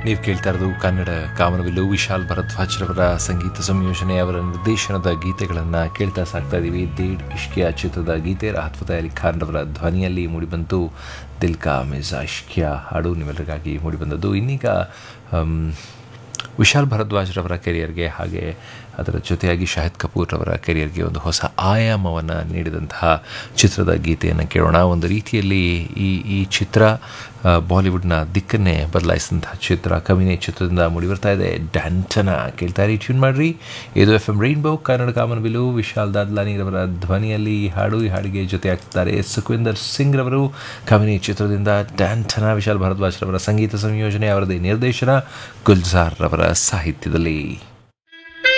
ನೀವು ಕೇಳ್ತಾ ಇರೋದು ಕನ್ನಡ ಕಾಮನಬಿಲ್ಲು ವಿಶಾಲ್ ಭರದ್ವಾಜ್ರವರ ಸಂಗೀತ ಸಂಯೋಜನೆ ಅವರ ನಿರ್ದೇಶನದ ಗೀತೆಗಳನ್ನು ಕೇಳ್ತಾ ಸಾಕ್ತಾ ಇದ್ದೀವಿ ದೇಡ್ ಇಷ್ಕಿಯಾ ಚಿತ್ರದ ಗೀತೆ ರಾಹತ್ ಫತeh ಅಲಿ ಖಾನ್ ರವರ ಧ್ವನಿಯಲ್ಲಿ ಮೂಡಿಬಂತು ದಿಲ್ ಕಾ ಮಿಜಾ ಇಷ್ಕಿಯಾ ಹಾಡು ನಿಮ್ಮೆಲ್ಲರಿಗಾಗಿ ಮೂಡಿಬಂದದ್ದು ಇನ್ನೀಗ ಆಮ್, ವಿಶಾಲ್ ಭರದ್ವಾಜ್ ರವರ ಕೆರಿಯರ್ಗೆ ಹಾಗೆ ಅದರ ಜೊತೆಯಾಗಿ ಶಾಹಿದ್ ಕಪೂರ್ ರವರ ಕೆರಿಯರ್ಗೆ ಒಂದು ಹೊಸ ಆಯಾಮವನ್ನು ನೀಡಿದಂತಹ ಚಿತ್ರದ ಗೀತೆಯನ್ನು ಕೇಳೋಣ ಒಂದು ರೀತಿಯಲ್ಲಿ ಈ ಈ ಚಿತ್ರ ಆ, ಬಾಲಿವುಡ್ನ ದಿಕ್ಕನ್ನೇ ಬದಲಾಯಿಸಿದಂತಹ ಚಿತ್ರ ಕವಿನೇ ಚಿತ್ರದಿಂದ ಮೂಡಿಬರ್ತಾ ಇದೆ ಡ್ಯಾಂಟನ ಕೇಳ್ತಾ ಇರಿ ಟ್ಯೂನ್ ಮಾಡ್ರಿ ಇದು F M rainbow Kannada Kamanabillu Vishal Dadlani ರವರ ಧ್ವನಿಯಲ್ಲಿ ಈ ಹಾಡು ಈ ಹಾಡಿಗೆ ಜೊತೆ ಆಗ್ತಾರೆ ಸುಖವಿಂದರ್ ಸಿಂಗ್ ರವರು ಕವಿನಿ ಚಿತ್ರದಿಂದ ಡ್ಯಾಂಟನ ವಿಶಾಲ್ ಭರದ್ವಾಜ್ ರವರ ಸಂಗೀತ ಸಂಯೋಜನೆ ಅವರದೇ ನಿರ್ದೇಶನ ಗುಲ್ಜಾರ್ ರವರ ಸಾಹಿತ್ಯದಲ್ಲಿ